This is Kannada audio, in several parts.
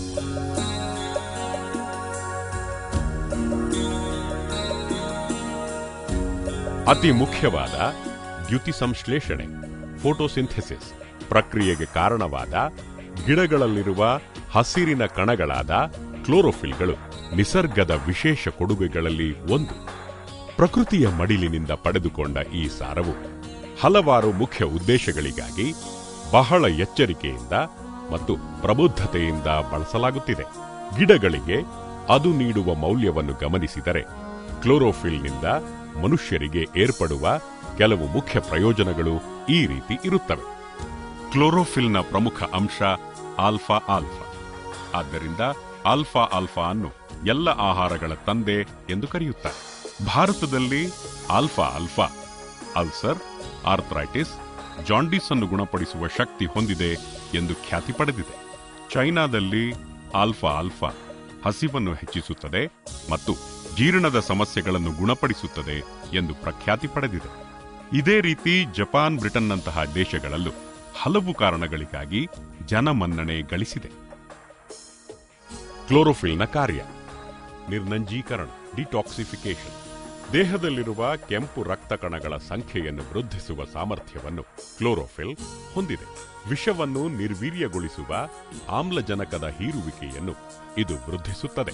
ಅತಿ ಮುಖ್ಯವಾದ ದ್ಯುತಿ ಸಂಶ್ಲೇಷಣೆ ಫೋಟೋಸಿಂಥೆಸಿಸ್ ಪ್ರಕ್ರಿಯೆಗೆ ಕಾರಣವಾದ ಗಿಡಗಳಲ್ಲಿರುವ ಹಸಿರಿನ ಕಣಗಳಾದ ಕ್ಲೋರೋಫಿಲ್ಗಳು ನಿಸರ್ಗದ ವಿಶೇಷ ಕೊಡುಗೆಗಳಲ್ಲಿ ಒಂದು ಪ್ರಕೃತಿಯ ಮಡಿಲಿನಿಂದ ಪಡೆದುಕೊಂಡ ಈ ಸಾರವು ಹಲವಾರು ಮುಖ್ಯ ಉದ್ದೇಶಗಳಿಗಾಗಿ ಬಹಳ ಎಚ್ಚರಿಕೆಯಿಂದ ಮತ್ತು ಪ್ರಬುದ್ಧತೆಯಿಂದ ಬಳಸಲಾಗುತ್ತಿದೆ ಗಿಡಗಳಿಗೆ ಅದು ನೀಡುವ ಮೌಲ್ಯವನ್ನು ಗಮನಿಸಿದರೆ ಕ್ಲೋರೋಫಿಲ್ನಿಂದ ಮನುಷ್ಯರಿಗೆ ಏರ್ಪಡುವ ಕೆಲವು ಮುಖ್ಯ ಪ್ರಯೋಜನಗಳು ಈ ರೀತಿ ಇರುತ್ತವೆ ಕ್ಲೋರೋಫಿಲ್ನ ಪ್ರಮುಖ ಅಂಶ ಆಲ್ಫಾ ಆಲ್ಫಾ ಆದ್ದರಿಂದ ಆಲ್ಫಾ ಆಲ್ಫಾ ಅನ್ನು ಎಲ್ಲ ಆಹಾರಗಳ ತಂದೆ ಎಂದು ಕರೆಯುತ್ತಾರೆ ಭಾರತದಲ್ಲಿ alpha alpha ulcer arthritis jaundice ಅನ್ನು ಗುಣಪಡಿಸುವ ಶಕ್ತಿ ಹೊಂದಿದೆ ಎಂದು ಖ್ಯಾತಿ ಪಡೆದಿದೆ ಚೈನಾದಲ್ಲಿ ಆಲ್ಫಾ ಆಲ್ಫಾ ಹಸಿವನ್ನು ಹೆಚ್ಚಿಸುತ್ತದೆ ಮತ್ತು ಜೀರ್ಣದ ಸಮಸ್ಯೆಗಳನ್ನು ಗುಣಪಡಿಸುತ್ತದೆ ಎಂದು ಪ್ರಖ್ಯಾತಿ ಪಡೆದಿದೆ ಇದೇ ರೀತಿ ಜಪಾನ್ ಬ್ರಿಟನ್ನಂತಹ ದೇಶಗಳಲ್ಲೂ ಹಲವು ಕಾರಣಗಳಿಗಾಗಿ ಜನಮನ್ನಣೆ ಗಳಿಸಿದೆ ಕ್ಲೋರೋಫಿಲ್ನ ಕಾರ್ಯ ನಿರ್ನಂಜೀಕರಣ ಡಿಟಾಕ್ಸಿಫಿಕೇಶನ್ ದೇಹದಲ್ಲಿರುವ ಕೆಂಪು ರಕ್ತ ಕಣಗಳ ಸಂಖ್ಯೆಯನ್ನು ವೃದ್ಧಿಸುವ ಸಾಮರ್ಥ್ಯವನ್ನು ಕ್ಲೋರೋಫಿಲ್ ಹೊಂದಿದೆ ವಿಷವನ್ನು ನಿರ್ವೀರ್ಯಗೊಳಿಸುವ ಆಮ್ಲಜನಕದ ಹೀರುವಿಕೆಯನ್ನು ಇದು ವೃದ್ಧಿಸುತ್ತದೆ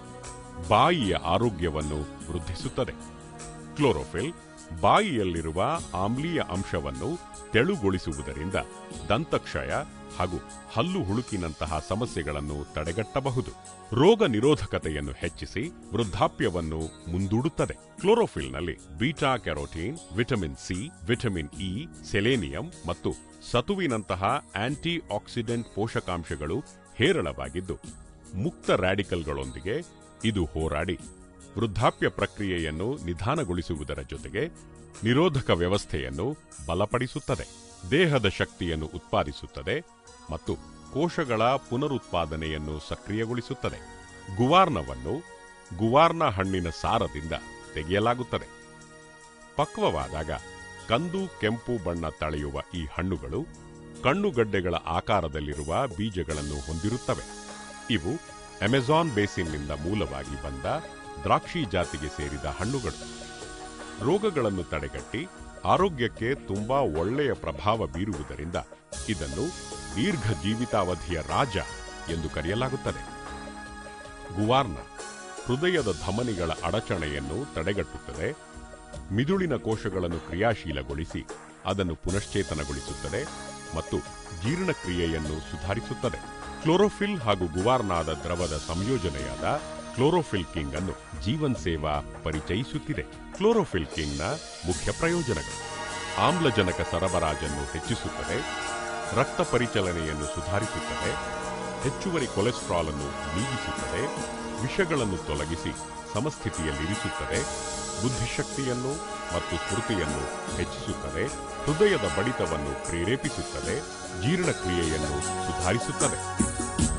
ಬಾಯಿಯ ಆರೋಗ್ಯವನ್ನು ವೃದ್ಧಿಸುತ್ತದೆ ಕ್ಲೋರೋಫಿಲ್ ಬಾಯಿಯಲ್ಲಿರುವ ಆಮ್ಲೀಯ ಅಂಶವನ್ನು ತೆಳುಗೊಳಿಸುವುದರಿಂದ ದಂತಕ್ಷಯ ಹಾಗೂ ಹಲ್ಲು ಹುಳುಕಿನಂತಹ ಸಮಸ್ಯೆಗಳನ್ನು ತಡೆಗಟ್ಟಬಹುದು ರೋಗ ನಿರೋಧಕತೆಯನ್ನು ಹೆಚ್ಚಿಸಿ ವೃದ್ಧಾಪ್ಯವನ್ನು ಮುಂದೂಡುತ್ತದೆ ಕ್ಲೋರೋಫಿಲ್ನಲ್ಲಿ beta carotene vitamin C vitamin E selenium ಮತ್ತು ಸತುವಿನಂತಹ ಆಂಟಿ ಆಕ್ಸಿಡೆಂಟ್ ಪೋಷಕಾಂಶಗಳು ಹೇರಳವಾಗಿದ್ದು ಮುಕ್ತ ರ್ಯಾಡಿಕಲ್ಗಳೊಂದಿಗೆ ಇದು ಹೋರಾಡಿ ವೃದ್ಧಾಪ್ಯ ಪ್ರಕ್ರಿಯೆಯನ್ನು ನಿಧಾನಗೊಳಿಸುವುದರ ಜೊತೆಗೆ ನಿರೋಧಕ ವ್ಯವಸ್ಥೆಯನ್ನು ಬಲಪಡಿಸುತ್ತದೆ ದೇಹದ ಶಕ್ತಿಯನ್ನು ಉತ್ಪಾದಿಸುತ್ತದೆ ಮತ್ತು ಕೋಶಗಳ ಪುನರುತ್ಪಾದನೆಯನ್ನು ಸಕ್ರಿಯಗೊಳಿಸುತ್ತದೆ ಗುವಾರ್ನವನ್ನು ಗುವಾರ್ನ ಹಣ್ಣಿನ ಸಾರದಿಂದ ತೆಗೆಯಲಾಗುತ್ತದೆ ಪಕ್ವವಾದಾಗ ಕಂದು ಕೆಂಪು ಬಣ್ಣ ತಳೆಯುವ ಈ ಹಣ್ಣುಗಳು ಕಣ್ಣುಗಡ್ಡೆಗಳ ಆಕಾರದಲ್ಲಿರುವ ಬೀಜಗಳನ್ನು ಹೊಂದಿರುತ್ತವೆ ಇವು ಅಮೆಜಾನ್ ಬೇಸಿನ್ನಿಂದ ಮೂಲವಾಗಿ ಬಂದ ದ್ರಾಕ್ಷಿ ಜಾತಿಗೆ ಸೇರಿದ ಹಣ್ಣುಗಳು ರೋಗಗಳನ್ನು ತಡೆಗಟ್ಟಿ ಆರೋಗ್ಯಕ್ಕೆ ತುಂಬಾ ಒಳ್ಳೆಯ ಪ್ರಭಾವ ಬೀರುವುದರಿಂದ ಇದನ್ನು ದೀರ್ಘ ಜೀವಿತಾವಧಿಯ ರಾಜ ಎಂದು ಕರೆಯಲಾಗುತ್ತದೆ ಗುವಾರ್ನ ಹೃದಯದ ಧಮನಿಗಳ ಅಡಚಣೆಯನ್ನು ತಡೆಗಟ್ಟುತ್ತದೆ ಮಿದುಳಿನ ಕೋಶಗಳನ್ನು ಕ್ರಿಯಾಶೀಲಗೊಳಿಸಿ ಅದನ್ನು ಪುನಶ್ಚೇತನಗೊಳಿಸುತ್ತದೆ ಮತ್ತು ಜೀರ್ಣಕ್ರಿಯೆಯನ್ನು ಸುಧಾರಿಸುತ್ತದೆ ಕ್ಲೋರೋಫಿಲ್ ಹಾಗೂ ಗುವಾರ್ನಾದ ದ್ರವದ ಸಂಯೋಜನೆಯಾದ ಕ್ಲೋರೋಫಿಲ್ ಕಿಂಗ್ ಅನ್ನು ಜೀವನ್ ಸೇವಾ ಪರಿಚಯಿಸುತ್ತಿದೆ ಕ್ಲೋರೋಫಿಲ್ ಕಿಂಗ್ನ ಮುಖ್ಯ ಪ್ರಯೋಜನಗಳು ಆಮ್ಲಜನಕ ಸರಬರಾಜನ್ನು ಹೆಚ್ಚಿಸುತ್ತದೆ ರಕ್ತ ಪರಿಚಲನೆಯನ್ನು ಸುಧಾರಿಸುತ್ತದೆ ಹೆಚ್ಚುವರಿ ಕೊಲೆಸ್ಟ್ರಾಲ್ ಅನ್ನು ನೀಗಿಸುತ್ತದೆ ವಿಷಗಳನ್ನು ತೊಲಗಿಸಿ ಸಮಸ್ಥಿತಿಯಲ್ಲಿರಿಸುತ್ತದೆ ಬುದ್ಧಿಶಕ್ತಿಯನ್ನು ಮತ್ತು ಸ್ಮೃತಿಯನ್ನು ಹೆಚ್ಚಿಸುತ್ತದೆ ಹೃದಯದ ಬಡಿತವನ್ನು ಪ್ರೇರೇಪಿಸುತ್ತದೆ ಜೀರ್ಣಕ್ರಿಯೆಯನ್ನು ಸುಧಾರಿಸುತ್ತದೆ